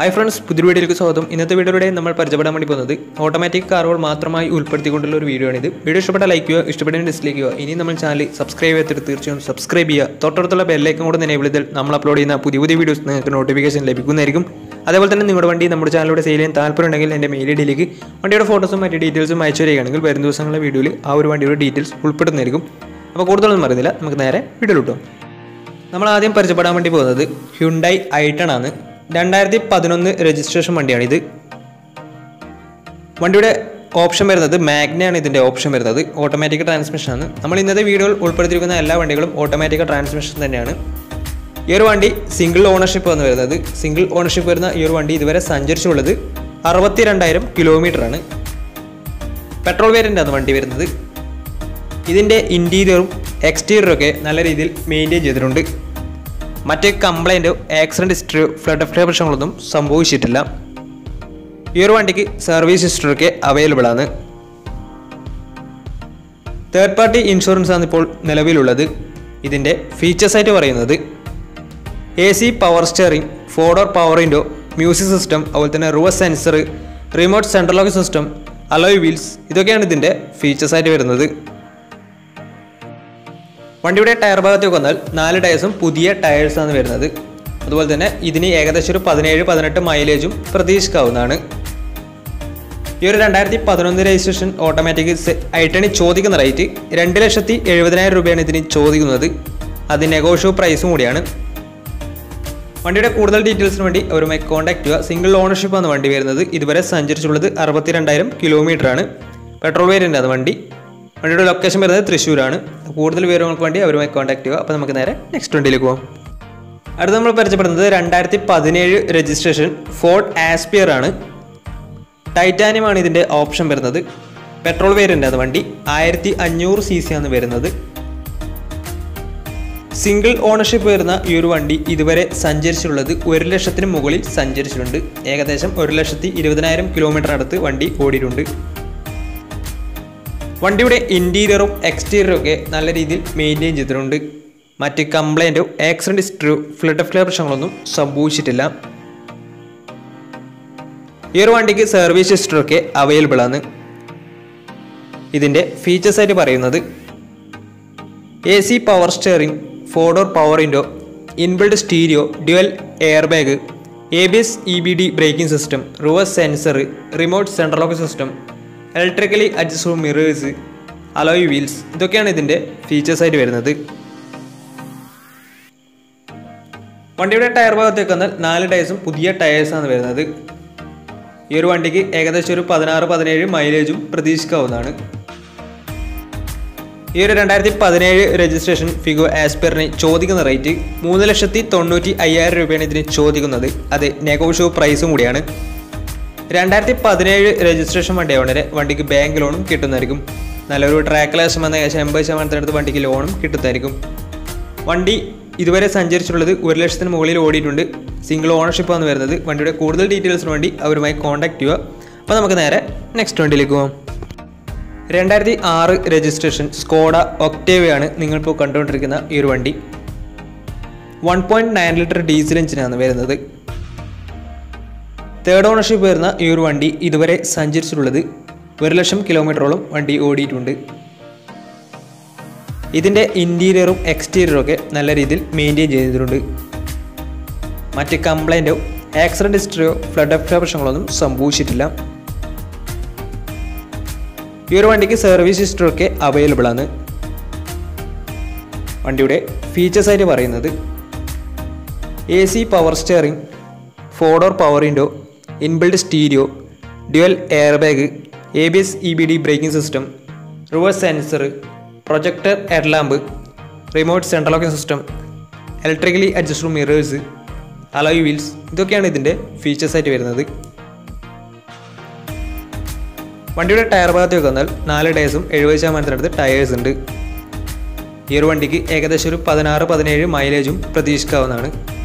hi friends പുതിയ വീഡിയോയിലേക്ക് സ്വാഗതം ഇന്നത്തെ വീഡിയോയിലൂടെ നമ്മൾ പരിചയപ്പെടാൻ വേണ്ടി പോകുന്നത് ഓട്ടോമാറ്റിക് കാറുകൾ മാത്രമായി ഉൾപ്പെടുത്തിക്കൊണ്ടുള്ള ഒരു വീഡിയോ ആണിത് വീഡിയോ ഇഷ്ടപ്പെട്ട ലൈക്ക് ചെയ്യുക ഇഷ്ടപ്പെട്ട ഡിസ്ലൈക്ക് ചെയ്യുക ഇനി നമ്മൾ ചാനൽ സബ്സ്ക്രൈബ് ചെയ്തിട്ട് തീർച്ചയായും സബ്സ്ക്രൈബ് ചെയ്യുക തൊട്ടടുത്തുള്ള ബെല്ലൈക്കൻ കൂടെ എനേബിൾ ചെയ്താൽ നമ്മൾ അപ്ലോഡ് ചെയ്യുന്ന പുതിയ പുതിയ വീഡിയോസ് നിങ്ങൾക്ക് നോട്ടിഫിക്കേഷൻ ലഭിക്കുന്നതായിരിക്കും അതേപോലെ തന്നെ നിങ്ങളുടെ വണ്ടി നമ്മുടെ ചാനലിലൂടെ സെയിൽ ചെയ്യാൻ താല്പര്യമുണ്ടെങ്കിൽ എൻ്റെ മെയിൽ ഐഡിയിലേക്ക് വണ്ടിയുടെ ഫോട്ടോസും മറ്റ് ഡീറ്റെയിൽസും അയച്ചു തരികയാണെങ്കിൽ വരും ദിവസങ്ങളിലെ വീഡിയോയിൽ ആ ഒരു വണ്ടിയുടെ ഡീറ്റെയിൽസ് ഉൾപ്പെടുന്നതായിരിക്കും അപ്പോൾ കൂടുതലൊന്നും അറിയുന്നില്ല നമുക്ക് നേരെ വീഡിയോ കിട്ടും നമ്മൾ ആദ്യം പരിചയപ്പെടാൻ വേണ്ടി പോകുന്നത് ഹ്യുണ്ടായി ഐട്ടൺ ആണ് രണ്ടായിരത്തി പതിനൊന്ന് രജിസ്ട്രേഷൻ വണ്ടിയാണിത് വണ്ടിയുടെ ഓപ്ഷൻ വരുന്നത് മാഗ്നയാണ് ഇതിൻ്റെ ഓപ്ഷൻ വരുന്നത് ഓട്ടോമാറ്റിക് ട്രാൻസ്മിഷൻ ആണ് നമ്മൾ ഇന്നത്തെ വീഡിയോയിൽ ഉൾപ്പെടുത്തിയിരിക്കുന്ന എല്ലാ വണ്ടികളും ഓട്ടോമാറ്റിക് ട്രാൻസ്മിഷൻ തന്നെയാണ് ഈ ഒരു വണ്ടി സിംഗിൾ ഓണർഷിപ്പ് എന്ന് വരുന്നത് സിംഗിൾ ഓണർഷിപ്പ് വരുന്ന ഈ ഒരു വണ്ടി ഇതുവരെ സഞ്ചരിച്ചുള്ളത് അറുപത്തി രണ്ടായിരം കിലോമീറ്റർ ആണ് പെട്രോൾ വേരിയൻ്റ് ആണ് വണ്ടി വരുന്നത് ഇതിൻ്റെ ഇൻറ്റീരിയറും എക്സ്റ്റീരിയറും ഒക്കെ നല്ല രീതിയിൽ മെയിൻറ്റെയിൻ ചെയ്തിട്ടുണ്ട് മറ്റ് കംപ്ലൈൻറ്റോ ആക്സിഡൻറ്റ് ഹിസ്റ്ററിയോ ഫ്ലഡ് ഓഫ് പ്രശ്നങ്ങളൊന്നും സംഭവിച്ചിട്ടില്ല ഈ ഒരു വണ്ടിക്ക് സർവീസ് ഹിസ്റ്ററിയൊക്കെ അവൈലബിൾ ആണ് തേർഡ് പാർട്ടി ഇൻഷുറൻസ് ആണ് ഇപ്പോൾ നിലവിലുള്ളത് ഇതിൻ്റെ ഫീച്ചേഴ്സ് ആയിട്ട് പറയുന്നത് A C power steering four door power window music system അതുപോലെ തന്നെ reverse sensor remote central lock system alloy wheels ഇതൊക്കെയാണ് ഇതിൻ്റെ ഫീച്ചേഴ്സ് ആയിട്ട് വരുന്നത് വണ്ടിയുടെ ടയർ ഭാഗത്തേക്ക് വന്നാൽ നാല് ടയേഴ്സും പുതിയ ടയേഴ്സാണ് വരുന്നത് അതുപോലെ തന്നെ ഇതിന് ഏകദേശം ഒരു പതിനേഴ് പതിനെട്ട് മൈലേജും പ്രതീക്ഷിക്കാവുന്നതാണ് ഈ ഒരു രണ്ടായിരത്തി പതിനൊന്ന് രജിസ്ട്രേഷൻ ഓട്ടോമാറ്റിക് ഐട്ടണി ചോദിക്കുന്ന റേറ്റ് രണ്ട് ലക്ഷത്തി എഴുപതിനായിരം രൂപയാണ് ഇതിന് ചോദിക്കുന്നത് അത് നെഗോഷ്യോ പ്രൈസും കൂടിയാണ് വണ്ടിയുടെ കൂടുതൽ ഡീറ്റെയിൽസിന് വേണ്ടി അവരുമായി കോൺടാക്ട് ചെയ്യുക സിംഗിൾ ഓണർഷിപ്പ് ആണ് വണ്ടി വരുന്നത് ഇതുവരെ സഞ്ചരിച്ചുള്ളത് അറുപത്തി രണ്ടായിരം കിലോമീറ്റർ ആണ് പെട്രോൾ വേരിയൻ്റ് ആണ് വണ്ടി വണ്ടിയുടെ ലൊക്കേഷൻ വരുന്നത് തൃശ്ശൂരാണ് കൂടുതൽ വിവരങ്ങൾക്ക് വേണ്ടി അവരുമായി കോൺടാക്ട് ചെയ്യുക അപ്പോൾ നമുക്ക് നേരെ നെക്സ്റ്റ് വണ്ടിയിലേക്ക് പോകാം അടുത്ത നമ്മൾ പരിചയപ്പെടുന്നത് രണ്ടായിരത്തി പതിനേഴ് രജിസ്ട്രേഷൻ ഫോർഡ് ആസ്പിയർ ആണ് ടൈറ്റാനിയം ആണ് ഇതിൻ്റെ ഓപ്ഷൻ വരുന്നത് പെട്രോൾ വേരിയൻ്റ് ആണ് വണ്ടി ആയിരത്തി അഞ്ഞൂറ് സി സി ആണ് വരുന്നത് സിംഗിൾ ഓണർഷിപ്പ് വരുന്ന ഈ ഒരു വണ്ടി ഇതുവരെ സഞ്ചരിച്ചിട്ടുള്ളത് ഒരു ലക്ഷത്തിന് മുകളിൽ സഞ്ചരിച്ചിട്ടുണ്ട് ഏകദേശം ഒരു ലക്ഷത്തി ഇരുപതിനായിരം കിലോമീറ്റർ അടുത്ത് വണ്ടി ഓടിയിട്ടുണ്ട് വണ്ടിയുടെ ഇൻറ്റീരിയറും എക്സ്റ്റീരിയറും ഒക്കെ നല്ല രീതിയിൽ മെയിൻറ്റെയിൻ ചെയ്തിട്ടുണ്ട് മറ്റ് കംപ്ലൈൻറ്റോ ആക്സിഡൻറ്റ് ഹിസ്റ്ററിയോ ഫ്ലഡ് ഓഫ് പ്രശ്നങ്ങളൊന്നും സംഭവിച്ചിട്ടില്ല ഈ ഒരു വണ്ടിക്ക് സർവീസ് ഹിസ്റ്ററി ഒക്കെ അവൈലബിൾ ആണ് ഇതിൻ്റെ ഫീച്ചേഴ്സ് ആയിട്ട് പറയുന്നത് A C power steering four door power window inbuilt stereo dual air bag A B S E B D braking system reverse sensor remote central lock system electrically adjustable mirrors alloy wheels ഇതൊക്കെയാണ് ഇതിൻ്റെ features ആയിട്ട് വരുന്നത് വണ്ടിയുടെ tyre ഭാഗത്തേക്ക് വന്നാൽ നാല് ടയേഴ്സും പുതിയ ടയേഴ്സാണ് വരുന്നത് ഈ ഒരു വണ്ടിക്ക് ഏകദേശം ഒരു പതിനാറ് പതിനേഴ് മൈലേജും പ്രതീക്ഷിക്കാവുന്നതാണ് ഈ ഒരു രണ്ടായിരത്തി പതിനേഴ് രജിസ്ട്രേഷൻ ഫിഗോ ആസ്പെറിന് ചോദിക്കുന്ന റേറ്റ് മൂന്ന് ലക്ഷത്തി തൊണ്ണൂറ്റി അയ്യായിരം രൂപയാണ് ഇതിന് ചോദിക്കുന്നത് അത് നെഗോഷ്യോ പ്രൈസും കൂടിയാണ് രണ്ടായിരത്തി പതിനേഴ് രജിസ്ട്രേഷൻ വണ്ടിയാവുന്നവരെ വണ്ടിക്ക് ബാങ്ക് ലോണും കിട്ടുന്നതായിരിക്കും നല്ലൊരു ട്രാക്ക് ലേശം വന്ന ഏകദേശം എൺപത് ശതമാനത്തിനടുത്ത് വണ്ടിക്ക് ലോണും കിട്ടുന്നതായിരിക്കും വണ്ടി ഇതുവരെ സഞ്ചരിച്ചിട്ടുള്ളത് ഒരു ലക്ഷത്തിന് മുകളിൽ ഓടിയിട്ടുണ്ട് സിംഗിൾ ഓണർഷിപ്പ് ആണ് വരുന്നത് വണ്ടിയുടെ കൂടുതൽ ഡീറ്റെയിൽസിന് വേണ്ടി അവരുമായി കോൺടാക്ട് ചെയ്യുക അപ്പോൾ നമുക്ക് നേരെ നെക്സ്റ്റ് വണ്ടിയിലേക്ക് പോകാം രണ്ടായിരത്തി ആറ് രജിസ്ട്രേഷൻ സ്കോഡ ഒക്ടേവയാണ് നിങ്ങളിപ്പോൾ കണ്ടുകൊണ്ടിരിക്കുന്ന ഈ ഒരു വണ്ടി one point nine litre diesel എഞ്ചിനാണ് വരുന്നത് തേർഡ് ഓണർഷിപ്പ് വരുന്ന ഈ ഒരു വണ്ടി ഇതുവരെ സഞ്ചരിച്ചിട്ടുള്ളത് ഒരു ലക്ഷം കിലോമീറ്ററോളം വണ്ടി ഓടിയിട്ടുണ്ട് ഇതിൻ്റെ ഇൻറ്റീരിയറും എക്സ്റ്റീരിയറും ഒക്കെ നല്ല രീതിയിൽ മെയിൻറ്റെയിൻ ചെയ്തിട്ടുണ്ട് മറ്റ് കംപ്ലൈൻറ്റോ ആക്സിഡൻറ്റ് ഹിസ്റ്ററിയോ ഫ്ലഡ് ഓഫ് പ്രശ്നങ്ങളൊന്നും സംഭവിച്ചിട്ടില്ല ഈ ഒരു വണ്ടിക്ക് സർവീസ് ഹിസ്റ്ററി ഒക്കെ അവൈലബിൾ ആണ് വണ്ടിയുടെ ഫീച്ചേഴ്സ് ആയിട്ട് പറയുന്നത് A C power steering four door power window inbuilt stereo dual air bag A B S E B D braking system reverse sensor projector headlamp remote central locking system electrically adjustable mirrors alloy wheels ഇതൊക്കെയാണ് ഇതിൻ്റെ features ആയിട്ട് വരുന്നത് വണ്ടിയുടെ tyre ഭാഗത്തേക്ക് വന്നാൽ നാല് ടയേഴ്സും എഴുപത് ശതമാനത്തിനടുത്ത് tyres ഉണ്ട് ഈ ഒരു വണ്ടിക്ക് ഏകദേശം ഒരു പതിനാറ് പതിനേഴ് മൈലേജും പ്രതീക്ഷിക്കാവുന്നതാണ്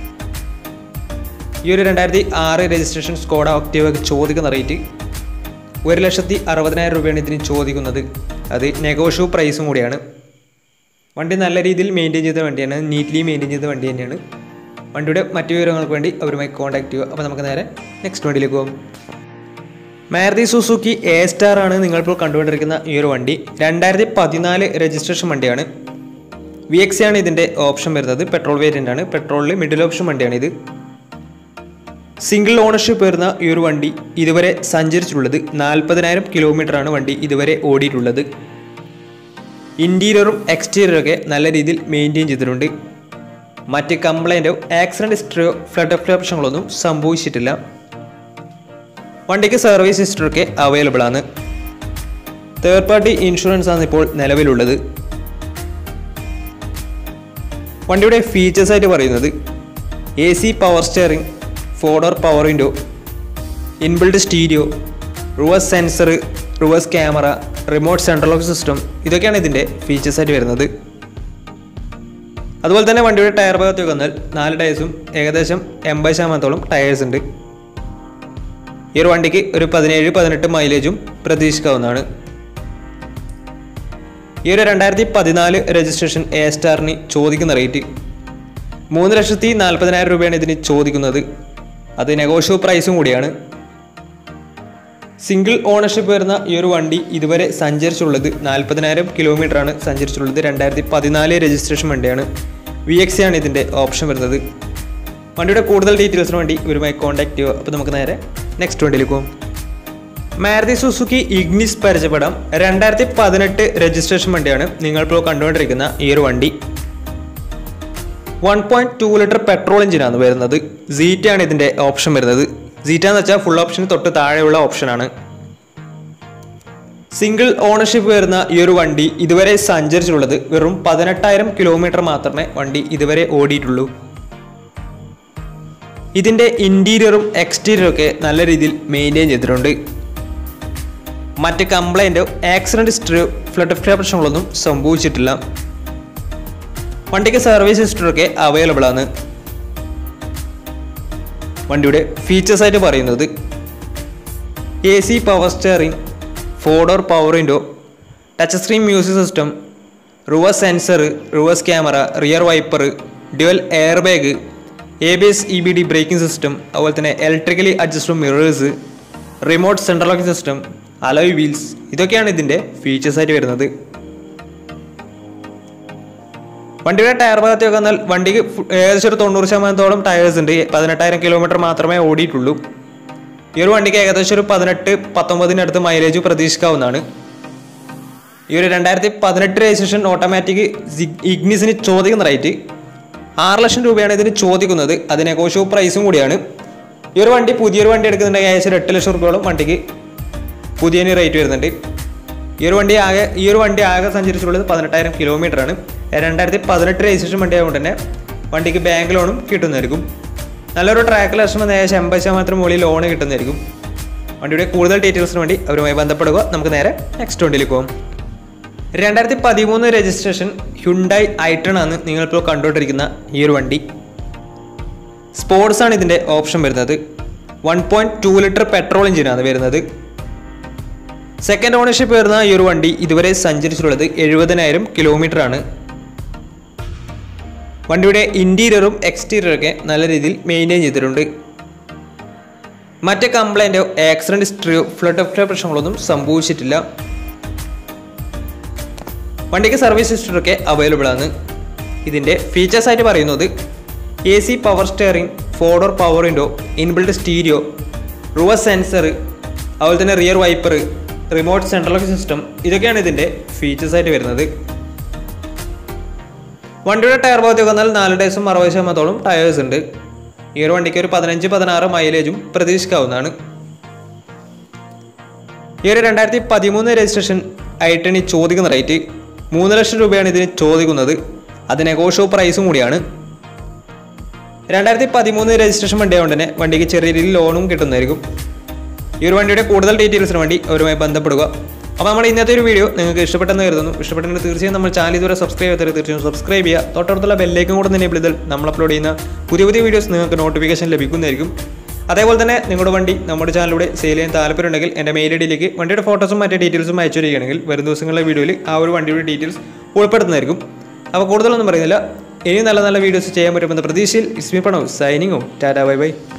ഈ ഒരു രണ്ടായിരത്തി ആറ് രജിസ്ട്രേഷൻ സ്കോഡ ഒക്ടീവക്ക് ചോദിക്കുന്ന റേറ്റ് ഒരു ലക്ഷത്തി അറുപതിനായിരം രൂപയാണ് ഇതിന് ചോദിക്കുന്നത് അത് നെഗോഷ്യോ പ്രൈസും കൂടിയാണ് വണ്ടി നല്ല രീതിയിൽ മെയിൻറ്റെയിൻ ചെയ്ത വണ്ടിയാണ് നീറ്റ്ലി മെയിൻറ്റെയിൻ ചെയ്ത വണ്ടി തന്നെയാണ് വണ്ടിയുടെ മറ്റു വിവരങ്ങൾക്ക് വേണ്ടി അവരുമായി കോൺടാക്ട് ചെയ്യുക അപ്പോൾ നമുക്ക് നേരെ നെക്സ്റ്റ് വണ്ടിയിലേക്ക് പോകും മാരുതി സുസുക്കി എ സ്റ്റാർ ആണ് നിങ്ങളിപ്പോൾ കണ്ടുകൊണ്ടിരിക്കുന്ന ഈ ഒരു വണ്ടി രണ്ടായിരത്തി പതിനാല് രജിസ്ട്രേഷൻ വണ്ടിയാണ് വി എക്സ് ആണ് ഇതിൻ്റെ ഓപ്ഷൻ വരുന്നത് പെട്രോൾ വേരിയൻ്റ് ആണ് പെട്രോളിൽ മിഡിൽ ഓപ്ഷൻ വണ്ടിയാണ് ഇത് സിംഗിൾ ഓണർഷിപ്പ് വരുന്ന ഈ ഒരു വണ്ടി ഇതുവരെ സഞ്ചരിച്ചിട്ടുള്ളത് നാൽപ്പതിനായിരം ആണ് വണ്ടി ഇതുവരെ ഓടിയിട്ടുള്ളത് ഇൻറ്റീരിയറും എക്സ്റ്റീരിയറും ഒക്കെ നല്ല രീതിയിൽ മെയിൻറ്റെയിൻ ചെയ്തിട്ടുണ്ട് മറ്റ് കംപ്ലൈൻറ്റോ ആക്സിഡൻറ്റ് ഹിസ്റ്ററിയോ ഫ്ലഡ് ഓഫ് പ്രശ്നങ്ങളൊന്നും സംഭവിച്ചിട്ടില്ല വണ്ടിക്ക് സർവീസ് ഹിസ്റ്ററൊക്കെ അവൈലബിൾ ആണ് തേർഡ് പാർട്ടി ഇൻഷുറൻസ് ആണ് ഇപ്പോൾ നിലവിലുള്ളത് വണ്ടിയുടെ ഫീച്ചേഴ്സ് ആയിട്ട് പറയുന്നത് A C power steering four door power window inbuilt stereo reverse sensor reverse camera remote central lock system ഇതൊക്കെയാണ് ഇതിൻ്റെ ഫീച്ചേഴ്സ് ആയിട്ട് വരുന്നത് അതുപോലെ തന്നെ വണ്ടിയുടെ ടയർ ഭാഗത്തേക്ക് വന്നാൽ നാല് ടയേഴ്സും ഏകദേശം എൺപത് ശതമാനത്തോളം ടയേഴ്സ് ഉണ്ട് ഈ ഒരു വണ്ടിക്ക് ഒരു പതിനേഴ് പതിനെട്ട് മൈലേജും പ്രതീക്ഷിക്കാവുന്നതാണ് ഈ ഒരു രണ്ടായിരത്തി പതിനാല് രജിസ്ട്രേഷൻ എ സ്റ്റാറിന് ചോദിക്കുന്ന റേറ്റ് മൂന്ന് ലക്ഷത്തി നാൽപ്പതിനായിരം രൂപയാണ് ഇതിന് ചോദിക്കുന്നത് അത് നെഗോഷ്യബിൾ പ്രൈസും കൂടിയാണ് സിംഗിൾ ഓണർഷിപ്പ് വരുന്ന ഈ ഒരു വണ്ടി ഇതുവരെ സഞ്ചരിച്ചുള്ളത് നാൽപ്പതിനായിരം ആണ് സഞ്ചരിച്ചിട്ടുള്ളത് രണ്ടായിരത്തി പതിനാല് രജിസ്ട്രേഷൻ വണ്ടിയാണ് വി എക്സ് ആണ് ഇതിൻ്റെ ഓപ്ഷൻ വരുന്നത് വണ്ടിയുടെ കൂടുതൽ ഡീറ്റെയിൽസിന് വേണ്ടി ഇവരുമായി കോൺടാക്ട് ചെയ്യുക അപ്പോൾ നമുക്ക് നേരെ നെക്സ്റ്റ് വണ്ടിയിലേക്ക് പോകും മാരുതി സുസുക്കി ഇഗ്നിസ് പരിചയപ്പെടാം രണ്ടായിരത്തി പതിനെട്ട് രജിസ്ട്രേഷൻ വണ്ടിയാണ് നിങ്ങളിപ്പോൾ കണ്ടുകൊണ്ടിരിക്കുന്ന ഈ ഒരു വണ്ടി one point two litre petrol എഞ്ചിനാണ് വരുന്നത് സീറ്റ ആണ് ഇതിൻ്റെ ഓപ്ഷൻ വരുന്നത് സീറ്റ എന്ന് വെച്ചാൽ ഫുൾ ഓപ്ഷന് തൊട്ട് താഴെയുള്ള ഓപ്ഷനാണ് സിംഗിൾ ഓണർഷിപ്പ് വരുന്ന ഈ ഒരു വണ്ടി ഇതുവരെ സഞ്ചരിച്ചിട്ടുള്ളത് വെറും പതിനെട്ടായിരം കിലോമീറ്റർ മാത്രമേ വണ്ടി ഇതുവരെ ഓടിയിട്ടുള്ളൂ ഇതിൻ്റെ ഇൻറ്റീരിയറും എക്സ്റ്റീരിയറും ഒക്കെ നല്ല രീതിയിൽ മെയിൻറ്റെയിൻ ചെയ്തിട്ടുണ്ട് മറ്റ് കംപ്ലൈൻറ്റോ ആക്സിഡൻറ്റ് ഹിസ്റ്ററിയോ ഫ്ലഡ് ഓഫ് പ്രശ്നങ്ങളൊന്നും സംഭവിച്ചിട്ടില്ല വണ്ടിക്ക് സർവീസ് ഹിസ്റ്ററൊക്കെ അവൈലബിൾ ആണ് വണ്ടിയുടെ ഫീച്ചേഴ്സ് ആയിട്ട് പറയുന്നത് A C power steering four door power window touch screen music system reverse sensor reverse camera rear wiper dual air bag A B S E B D braking system അതുപോലെ തന്നെ electrically adjustable mirrors remote central locking system alloy wheels ഇതൊക്കെയാണ് ഇതിൻ്റെ features ആയിട്ട് വരുന്നത് വണ്ടിയുടെ tyre ഭാഗത്തേക്ക് വന്നാൽ വണ്ടിക്ക് ഫു- ഏകദേശം ഒരു തൊണ്ണൂറ് ശതമാനത്തോളം ടയേഴ്സ് ഉണ്ട് പതിനെട്ടായിരം കിലോമീറ്റർ മാത്രമേ ഓടിയിട്ടുള്ളൂ ഈ ഒരു വണ്ടിക്ക് ഏകദേശം ഒരു പതിനെട്ട് പത്തൊമ്പതിനടുത്ത് മൈലേജ് പ്രതീക്ഷിക്കാവുന്നതാണ് ഈ ഒരു രണ്ടായിരത്തി പതിനെട്ട് രജിസ്ട്രേഷൻ ഓട്ടോമാറ്റിക് ഇഗ്നിസിന് ചോദിക്കുന്ന റേറ്റ് ആറ് ലക്ഷം രൂപയാണ് ഇതിന് ചോദിക്കുന്നത് അത് നെഗോഷ്യബിൾ പ്രൈസും കൂടിയാണ് ഈ ഒരു വണ്ടി പുതിയൊരു വണ്ടി എടുക്കുന്നുണ്ടെങ്കിൽ ഏകദേശം ഒരു എട്ട് ലക്ഷം രൂപയോളം വണ്ടിക്ക് പുതിയതിന് റേറ്റ് വരുന്നുണ്ട് ഈ ഒരു വണ്ടി ആകെ ഈ ഒരു വണ്ടി ആകെ സഞ്ചരിച്ചിട്ടുള്ളത് പതിനെട്ടായിരം കിലോമീറ്റർ ആണ് രണ്ടായിരത്തി പതിനെട്ട് രജിസ്ട്രേഷൻ വണ്ടി ആയതുകൊണ്ട് തന്നെ വണ്ടിക്ക് ബാങ്ക് ലോണും കിട്ടുന്നതായിരിക്കും നല്ലൊരു ട്രാക്ക് ലക്ഷം ഏകദേശം എൺപത് ശതമാനത്തിന് മുകളിൽ ലോൺ കിട്ടുന്നതായിരിക്കും വണ്ടിയുടെ കൂടുതൽ ഡീറ്റെയിൽസിന് വേണ്ടി അവരുമായി ബന്ധപ്പെടുക നമുക്ക് നേരെ നെക്സ്റ്റ് വണ്ടിയിലേക്ക് പോകും രണ്ടായിരത്തി പതിമൂന്ന് രജിസ്ട്രേഷൻ ഹ്യുണ്ടായി ഐട്ടൺ ആണ് നിങ്ങളിപ്പോൾ കണ്ടുകൊണ്ടിരിക്കുന്ന ഈ ഒരു വണ്ടി സ്പോർട്സ് ആണ് ഇതിൻ്റെ ഓപ്ഷൻ വരുന്നത് one point two litre petrol എഞ്ചിനാണ് വരുന്നത് സെക്കൻഡ് ഓണർഷിപ്പ് വരുന്ന ഈ ഒരു വണ്ടി ഇതുവരെ സഞ്ചരിച്ചിട്ടുള്ളത് എഴുപതിനായിരം കിലോമീറ്റർ ആണ് വണ്ടിയുടെ ഇൻറ്റീരിയറും എക്സ്റ്റീരിയറും ഒക്കെ നല്ല രീതിയിൽ മെയിൻറ്റെയിൻ ചെയ്തിട്ടുണ്ട് മറ്റ് കംപ്ലൈൻറ്റോ ആക്സിഡൻറ്റ് ഹിസ്റ്ററിയോ ഫ്ലഡ് ഓഫ് പ്രശ്നങ്ങളൊന്നും സംഭവിച്ചിട്ടില്ല വണ്ടിക്ക് സർവീസ് ഹിസ്റ്ററൊക്കെ അവൈലബിൾ ആണ് ഇതിൻ്റെ ഫീച്ചേഴ്സ് ആയിട്ട് പറയുന്നത് A C power steering four door power window inbuilt stereo reverse sensor അതുപോലെ തന്നെ rear wiper remote central lock system ഇതൊക്കെയാണ് ഇതിൻ്റെ ഫീച്ചേഴ്സ് ആയിട്ട് വരുന്നത് വണ്ടിയുടെ ടയർ ഭാഗത്തേക്ക് വന്നാൽ നാല് ഡേയ്സും അറുപത് ശതമാനത്തോളം ടയേഴ്സ് ഉണ്ട് ഈ ഒരു വണ്ടിക്ക് ഒരു പതിനഞ്ച് പതിനാറ് മൈലേജും പ്രതീക്ഷിക്കാവുന്നതാണ് ഈ ഒരു രണ്ടായിരത്തി പതിമൂന്ന് രജിസ്ട്രേഷൻ ആയിട്ട് ഇനി ചോദിക്കുന്ന റേറ്റ് മൂന്ന് ലക്ഷം രൂപയാണ് ഇതിന് ചോദിക്കുന്നത് അത് നെഗോഷ്യബിൾ പ്രൈസും കൂടിയാണ് രണ്ടായിരത്തി പതിമൂന്ന് രജിസ്ട്രേഷൻ വണ്ടി ആയതുകൊണ്ട് തന്നെ വണ്ടിക്ക് ചെറിയ രീതിയിൽ ലോണും കിട്ടുന്നതായിരിക്കും ഈ ഒരു വണ്ടിയുടെ കൂടുതൽ ഡീറ്റെയിൽസിന് വേണ്ടി അവരുമായി ബന്ധപ്പെടുക അപ്പോൾ നമ്മൾ ഇന്നത്തെ ഒരു വീഡിയോ നിങ്ങൾക്ക് ഇഷ്ടപ്പെട്ടെന്ന് കരുതുന്നു ഇഷ്ടപ്പെട്ടെങ്കിൽ തീർച്ചയായും നമ്മൾ ചാനൽ ഇതുവരെ സബ്സ്ക്രൈബ് ചെയ്തത് തീർച്ചയായും സബ്സ്ക്രൈബ് ചെയ്യുക തൊട്ടടുത്തുള്ള ബെല്ലേക്കും കൂടെ തന്നെ ചെയ്താൽ നമ്മൾ അപ്ലോഡ് ചെയ്യുന്ന പുതിയ പുതിയ വീഡിയോസ് നിങ്ങൾക്ക് നോട്ടിഫിക്കേഷൻ ലഭിക്കുന്നതായിരിക്കും അതേപോലെ തന്നെ നിങ്ങളുടെ വണ്ടി നമ്മുടെ ചാനലിലൂടെ സെയിൽ ചെയ്യാൻ താല്പര്യമുണ്ടെങ്കിൽ എൻ്റെ മെയിൽ ഐ ഡിയിലേക്ക് വണ്ടിയുടെ ഫോട്ടോസും മറ്റു ഡീറ്റെയിൽസും അയച്ചു തരികയാണെങ്കിൽ വരും ദിവസങ്ങളിലെ വീഡിയോയിൽ ആ ഒരു വണ്ടിയുടെ ഡീറ്റെയിൽസ് ഉൾപ്പെടുത്തുന്നതായിരിക്കും അപ്പോൾ കൂടുതലൊന്നും പറയുന്നില്ല ഇനിയും നല്ല നല്ല വീഡിയോസ് ചെയ്യാൻ പറ്റുമെന്ന പ്രതീക്ഷയിൽ ഇസ്മി പണവും സൈനിങ്ങും ടാറ്റാ ബൈ ബൈ